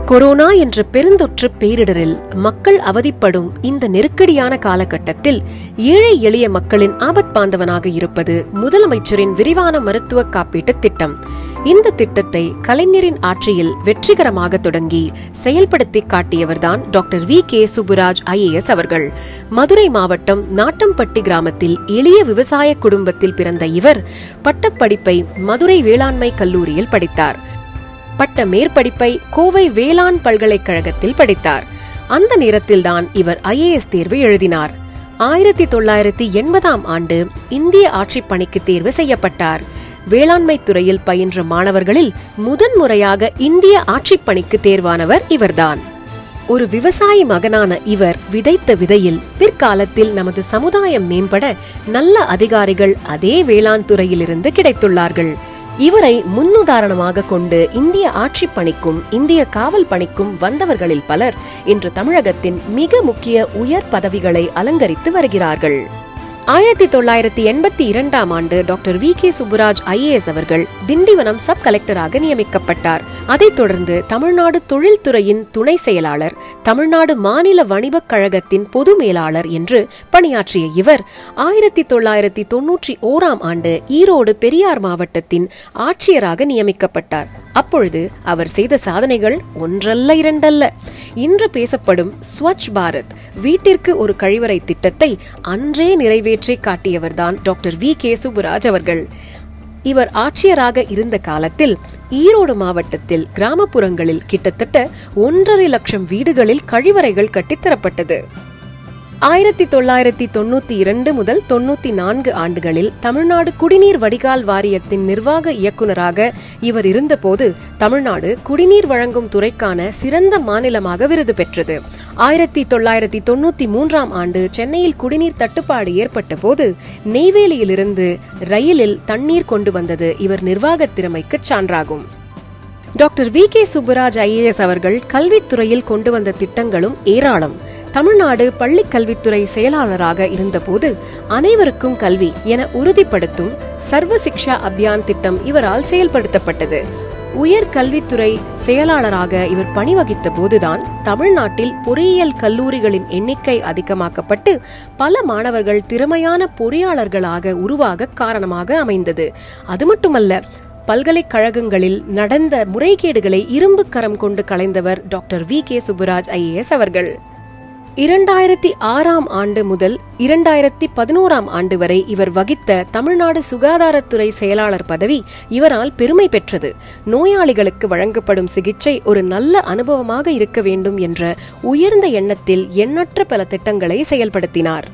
corona என்ற பெருந்தொற்று பேரிடரில் மக்கள் அவதிப்படும் இந்த நெருக்கடியான காலகட்டத்தில் ஏழை எளிய மக்களின் ஆபத்பாந்தவனாக இருப்பது முதலமைச்சரின் விரிவான மருத்துவ காப்பீட்டு திட்டம் இந்த திட்டத்தை கலைஞரின் ஆட்சியில் வெற்றிகரமாக தொடங்கி செயல்படுத்தி காட்டியவர்தான் doctor V K Subburaj IAS அவர்கள் மதுரை மாவட்டம் நாட்டம்பட்டி கிராமத்தில் எளிய விவசாய குடும்பத்தில் பிறந்த இவர் பட்டப்படிப்பை மதுரை வேளாண்மை கல்லூரியில் படித்தார் பட்ட மேற்படிப்பை கோவை வேளாண் பல்கலைக்கழகத்தில் படித்தார் அந்த நேரத்தில்தான் இவர் ஐஏஎஸ் தேர்வு எழுதினார் ஆயிரத்தி தொள்ளாயிரத்தி எண்பதாம் ஆண்டு இந்திய ஆட்சிப் பணிக்கு தேர்வு செய்யப்பட்டார் வேளாண்மை துறையில் பயின்ற மாணவர்களில் முதன்முறையாக இந்திய ஆட்சிப் பணிக்கு தேர்வானவர் இவர்தான் ஒரு விவசாயி மகனான இவர் விதைத்த விதையில் பிற்காலத்தில் நமது சமுதாயம் மேம்பட நல்ல அதிகாரிகள் அதே வேளாண் துறையிலிருந்து கிடைத்துள்ளார்கள் இவரை முன்னுதாரணமாக கொண்டு இந்திய ஆட்சிப் பணிக்கும் இந்திய காவல் பணிக்கும் வந்தவர்களில் பலர் இன்று தமிழகத்தின் மிக முக்கிய உயர் பதவிகளை அலங்கரித்து வருகிறார்கள் ஆயிரத்தி தொள்ளாயிரத்தி எண்பத்தி இரண்டாம் ஆண்டு doctor V K Subburaj IAS அவர்கள் திண்டிவனம் சப் கலெக்டராக நியமிக்கப்பட்டார் அதைத் தொடர்ந்து தமிழ்நாடு தொழில்துறையின் துணை செயலாளர் தமிழ்நாடு மாநில வணிகக் கழகத்தின் பொது மேலாளர் என்று பணியாற்றிய இவர் ஆயிரத்தி தொள்ளாயிரத்தி தொன்னூற்றி ஓராம் ஆண்டு ஈரோடு பெரியார் மாவட்டத்தின் ஆட்சியராக நியமிக்கப்பட்டார் அப்பொழுது அவர் செய்த சாதனைகள் ஒன்றல்ல இரண்டல்ல இன்று பேசப்படும் ஸ்வச் பாரத் வீட்டிற்கு ஒரு கழிவறை திட்டத்தை அன்றே நிறைவேற்றி காட்டியவர்தான் டாக்டர் வி கே சுப்புராஜ் அவர்கள் இவர் ஆட்சியராக இருந்த காலத்தில் ஈரோடு மாவட்டத்தில் கிராமப்புறங்களில் கிட்டத்தட்ட ஒன்றரை லட்சம் வீடுகளில் கழிவறைகள் கட்டித்தரப்பட்டது ஆயிரத்தி தொள்ளாயிரத்தி தொண்ணூத்தி இரண்டு முதல் தொண்ணூத்தி நான்கு ஆண்டுகளில் தமிழ்நாடு குடிநீர் வடிகால் வாரியத்தின் நிர்வாக இயக்குநராக இவர் இருந்தபோது தமிழ்நாடு குடிநீர் வழங்கும் துறைக்கான சிறந்த மாநிலமாக விருது பெற்றது ஆயிரத்தி தொள்ளாயிரத்தி தொண்ணூத்தி மூன்றாம் ஆண்டு சென்னையில் குடிநீர் தட்டுப்பாடு ஏற்பட்ட போது நெய்வேலியிலிருந்து ரயிலில் தண்ணீர் கொண்டு வந்தது இவர் நிர்வாகத் திறமைக்கு சான்றாகும் doctor V K Subburaj IAS அவர்கள் கல்வித்துறையில் கொண்டு வந்த திட்டங்களும் ஏராளம் தமிழ்நாடு பள்ளி கல்வித்துறை செயலாளராக இருந்தபோது அனைவருக்கும் கல்வி என உறுதிப்படுத்தும் சர்வ சிக்ஷா அபியான் திட்டம் இவரால் செயல்படுத்தப்பட்டது உயர் கல்வித்துறை செயலாளராக இவர் பணிவகித்த போதுதான் தமிழ்நாட்டில் பொறியியல் கல்லூரிகளின் எண்ணிக்கை அதிகமாக்கப்பட்டு பல மாணவர்கள் திறமையான பொறியாளர்களாக உருவாக காரணமாக அமைந்தது அது மட்டுமல்ல பல்கலைக்கழகங்களில் நடந்த முறைகேடுகளை இரும்பு கரம் கொண்டு களைந்தவர் doctor V K Subburaj IAS அவர்கள் இரண்டாயிரத்தி ஆறாம் ஆண்டு முதல் இரண்டாயிரத்தி பதினோராம் ஆண்டு வரை இவர் வகித்த தமிழ்நாடு சுகாதாரத்துறை செயலாளர் பதவி இவரால் பெருமை பெற்றது நோயாளிகளுக்கு வழங்கப்படும் சிகிச்சை ஒரு நல்ல அனுபவமாக இருக்க வேண்டும் என்ற உயர்ந்த எண்ணத்தில் எண்ணற்ற பல திட்டங்களை செயல்படுத்தினார்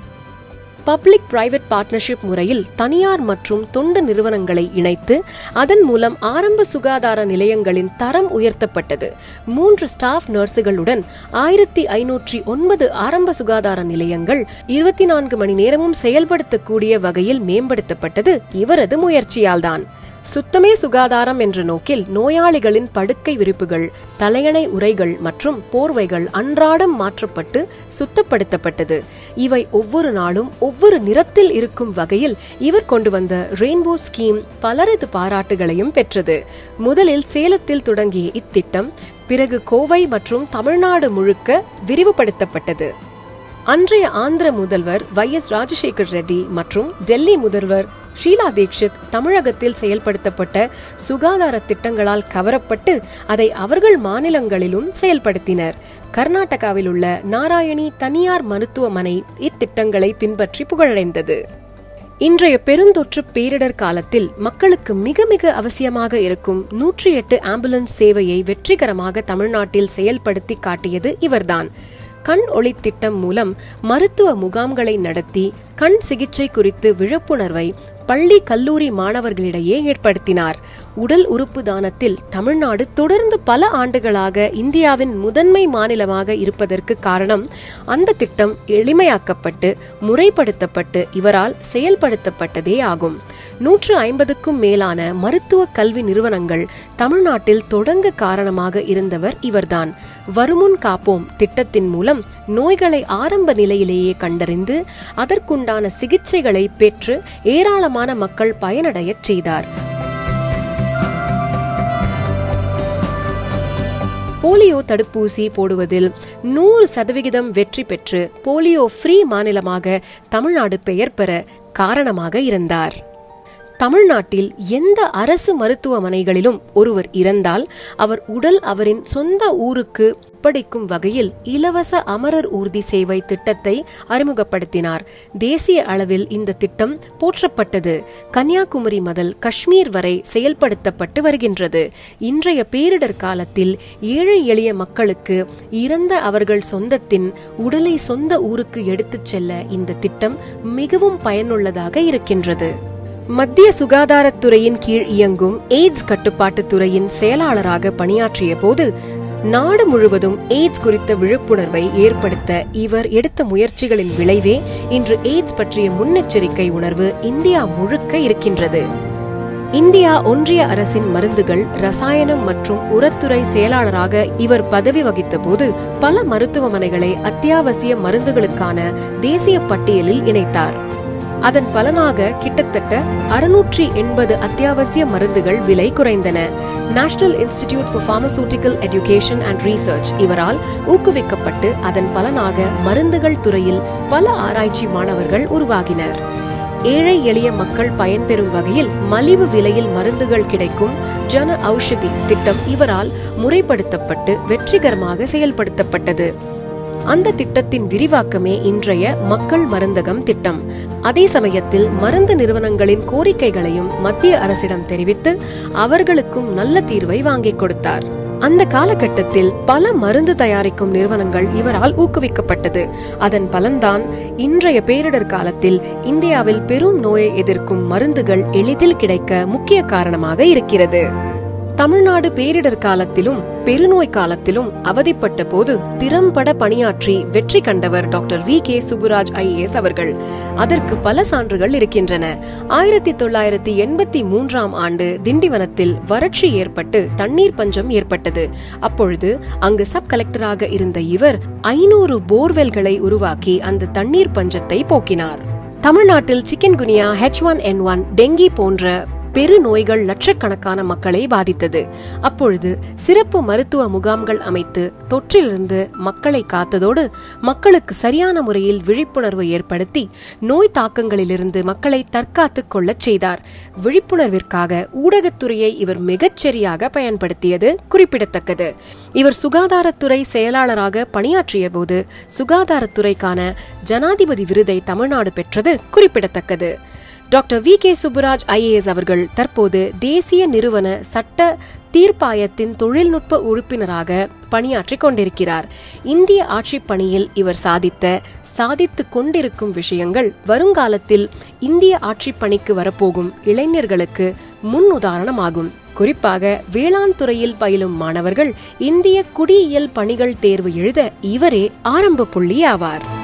பப்ளிக் பிரைவேட் பார்ட்னர்ஷிப் முறையில் தனியார் மற்றும் தொண்டு நிறுவனங்களை இணைத்து அதன் மூலம் ஆரம்ப சுகாதார நிலையங்களின் தரம் உயர்த்தப்பட்டது மூன்று ஸ்டாஃப் நர்சுகளுடன் ஆயிரத்தி ஐநூற்றி ஒன்பது ஆரம்ப சுகாதார நிலையங்கள் இருபத்தி நான்கு மணி நேரமும் செயல்படுத்தக்கூடிய வகையில் மேம்படுத்தப்பட்டது இவரது முயற்சியால்தான் சுத்தமே சுகாதாரம் என்ற நோக்கில் நோயாளிகளின் படுக்கை விரிப்புகள் தலையணை உரைகள் மற்றும் போர்வைகள் அன்றாடம் மாற்றப்பட்டு சுத்தப்படுத்தப்பட்டது இவை ஒவ்வொரு நாளும் ஒவ்வொரு நிறத்தில் இருக்கும் வகையில் இவர் கொண்டு வந்த ரெயின்போ ஸ்கீம் பலரது பாராட்டுகளையும் பெற்றது முதலில் சேலத்தில் தொடங்கிய இத்திட்டம் பிறகு கோவை மற்றும் தமிழ்நாடு முழுக்க விரிவுபடுத்தப்பட்டது அன்றைய ஆந்திர முதல்வர் வை எஸ் ராஜசேகர் ரெட்டி மற்றும் டெல்லி முதல்வர் ஷீலா தீக்ஷித் தமிழகத்தில் செயல்படுத்தப்பட்ட சுகாதார திட்டங்களால் கவரப்பட்டு அதை அவர்கள் மாநிலங்களிலும் செயல்படுத்தினர் கர்நாடகாவில் உள்ள நாராயணி தனியார் மருத்துவமனை இத்திட்டங்களை பின்பற்றி புகழடைந்தது இன்றைய பெருந்தொற்று பேரிடர் காலத்தில் மக்களுக்கு மிக மிக அவசியமாக இருக்கும் நூற்றி எட்டு ஆம்புலன்ஸ் சேவையை வெற்றிகரமாக தமிழ்நாட்டில் செயல்படுத்தி காட்டியது இவர்தான் கண் ஒளி திட்டம் மூலம் மருத்துவ முகாம்களை நடத்தி கண் சிகிச்சை குறித்து விழிப்புணர்வை பள்ளி கல்லூரி மாணவர்களிடையே ஏற்படுத்தினார் உடல் உறுப்பு தானத்தில் தமிழ்நாடு தொடர்ந்து பல ஆண்டுகளாக இந்தியாவின் முதன்மை மாநிலமாக இருப்பதற்கு காரணம் அந்த திட்டம் எளிமையாக்கப்பட்டு முறைப்படுத்தப்பட்டு இவரால் செயல்படுத்தப்பட்டதே ஆகும் நூற்று ஐம்பதுக்கும் மேலான மருத்துவ கல்வி நிறுவனங்கள் தமிழ்நாட்டில் தொடங்க காரணமாக இருந்தவர் இவர்தான் வருமுன் காப்போம் திட்டத்தின் மூலம் நோய்களை ஆரம்ப நிலையிலேயே கண்டறிந்து அதற்குண்டான சிகிச்சைகளை பெற்று ஏராளமான மக்கள் பயனடையச் செய்தார் போலியோ தடுப்பூசி போடுவதில் நூறு சதவிகிதம் வெற்றி பெற்று போலியோ ஃப்ரீ மாநிலமாக தமிழ்நாடு பெயர் பெற காரணமாக இருந்தார் தமிழ்நாட்டில் எந்த அரசு மருத்துவமனைகளிலும் ஒருவர் இறந்தால் அவர் உடல் அவரின் சொந்த ஊருக்கு ஒப்படைக்கும் வகையில் இலவச அமரர் ஊர்தி சேவை திட்டத்தை அறிமுகப்படுத்தினார் தேசிய அளவில் இந்த திட்டம் போற்றப்பட்டது கன்னியாகுமரி முதல் காஷ்மீர் வரை செயல்படுத்தப்பட்டு வருகின்றது இன்றைய பேரிடர் காலத்தில் ஏழை எளிய மக்களுக்கு இறந்த அவர்கள் சொந்தத்தின் உடலை சொந்த ஊருக்கு எடுத்துச் செல்ல இந்த திட்டம் மிகவும் பயனுள்ளதாக இருக்கின்றது மத்திய சுகாதாரத்துறையின் கீழ் இயங்கும் எய்ட்ஸ் கட்டுப்பாட்டுத் துறையின் செயலாளராக பணியாற்றிய போது நாடு முழுவதும் எய்ட்ஸ் குறித்த விழிப்புணர்வை ஏற்படுத்த இவர் எடுத்த முயற்சிகளின் விளைவே இன்று எய்ட்ஸ் பற்றிய முன்னெச்சரிக்கை உணர்வு இந்தியா முழுக்க இருக்கின்றது இந்தியா ஒன்றிய அரசின் மருந்துகள் ரசாயனம் மற்றும் உரத்துறை செயலாளராக இவர் பதவி வகித்த போது பல மருத்துவமனைகளை அத்தியாவசிய மருந்துகளுக்கான தேசிய பட்டியலில் இணைத்தார் அதன் பலனாக கிட்டத்தட்ட அறுநூற்றி எண்பது அத்தியாவசிய மருந்துகள் விலை குறைந்தன national institute for pharmaceutical education and research இவரால் ஊக்குவிக்கப்பட்டு அதன் பலனாக மருந்துகள் துறையில் பல ஆராய்ச்சி மாணவர்கள் உருவாகினர் ஏழை எளிய மக்கள் பயன்பெறும் வகையில் மலிவு விலையில் மருந்துகள் கிடைக்கும் ஜன ஔஷதி திட்டம் இவரால் முறைப்படுத்தப்பட்டு வெற்றிகரமாக செயல்படுத்தப்பட்டது அந்த திட்டத்தின் விரிவாக்கமே இன்றைய மக்கள் மருந்தகம் திட்டம் அதே சமயத்தில் மருந்து நிறுவனங்களின் கோரிக்கைகளையும் மத்திய அரசிடம் தெரிவித்து அவர்களுக்கும் நல்ல தீர்வை வாங்கிக் கொடுத்தார் அந்த காலகட்டத்தில் பல மருந்து தயாரிக்கும் நிறுவனங்கள் இவரால் ஊக்குவிக்கப்பட்டது அதன் பலன்தான் இன்றைய பேரிடர் காலத்தில் இந்தியாவில் பெரும் நோயை எதிர்க்கும் மருந்துகள் எளிதில் கிடைக்க முக்கிய காரணமாக இருக்கிறது தமிழ்நாடு பேரிடர் காலத்திலும் பெருநோய் காலத்திலும் அவதிப்பட்ட போது திறம்பட பணியாற்றி வெற்றி கண்டவர் doctor V K Subburaj IAS அவர்கள் அதற்கு பல சான்றுகள் இருக்கின்றன ஆயிரத்தி தொள்ளாயிரத்தி எண்பத்தி மூன்றாம் ஆண்டு திண்டிவனத்தில் வறட்சி ஏற்பட்டு தண்ணீர் பஞ்சம் ஏற்பட்டது அப்பொழுது அங்கு சப் கலெக்டராக இருந்த இவர் ஐநூறு போர்வெல்களை உருவாக்கி அந்த தண்ணீர் பஞ்சத்தை போக்கினார் தமிழ்நாட்டில் chikungunya H one N one dengue போன்ற பெரு நோய்கள் லட்சக்கணக்கான மக்களை பாதித்தது அப்பொழுது சிறப்பு மருத்துவ முகாம்கள் அமைத்து தொற்றிலிருந்து மக்களை காத்ததோடு மக்களுக்கு சரியான முறையில் விழிப்புணர்வு ஏற்படுத்தி நோய் தாக்கங்களிலிருந்து மக்களை தற்காத்துக் கொள்ளச் செய்தார் விழிப்புணர்விற்காக ஊடகத்துறையை இவர் மிகச்சரியாக பயன்படுத்தியது குறிப்பிடத்தக்கது இவர் சுகாதாரத்துறை செயலாளராக பணியாற்றிய போது சுகாதாரத்துறைக்கான ஜனாதிபதி விருதை தமிழ்நாடு பெற்றது குறிப்பிடத்தக்கது doctor V K Subburaj IAS அவர்கள் தற்போது தேசிய நிறுவன சட்ட தீர்ப்பாயத்தின் தொழில்நுட்ப உறுப்பினராக பணியாற்றிக் கொண்டிருக்கிறார் இந்திய ஆட்சிப் பணியில் இவர் சாதித்த சாதித்துக் கொண்டிருக்கும் விஷயங்கள் வருங்காலத்தில் இந்திய ஆட்சிப் பணிக்கு வரப்போகும் இளைஞர்களுக்கு முன் உதாரணமாகும் குறிப்பாக வேளாண் துறையில் பயிலும் மாணவர்கள் இந்திய குடியியல் பணிகள் தேர்வு எழுத இவரே ஆரம்ப புள்ளி ஆவார்